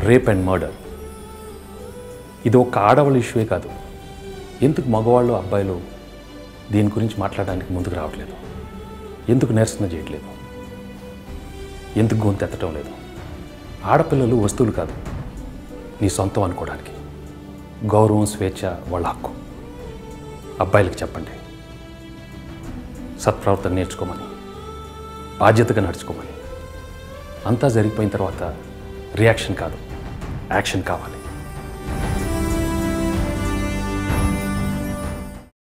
rape and murder ఇది ఒక ఆడవాళ్ళ ఇష్యూవే కాదు ఎందుకు మగవాళ్ళు అబ్బాయిలు దీని గురించి మాట్లాడడానికి ముందుకు రావట్లేదు ఎందుకు నిరసన చేయట్లేదు ఎందుకు గొంతు ఎత్తటం లేదు ఆడపిల్లలు వస్తువులు కాదు నీ సొంతం అనుకోవడానికి గౌరవం స్వేచ్ఛ వాళ్ళ హక్కు అబ్బాయిలకు చెప్పండి సత్ప్రవర్తన నేర్చుకోమని బాధ్యతగా నడుచుకోమని అంతా జరిగిపోయిన తర్వాత రియాక్షన్ కాదు యాక్షన్ కావాలి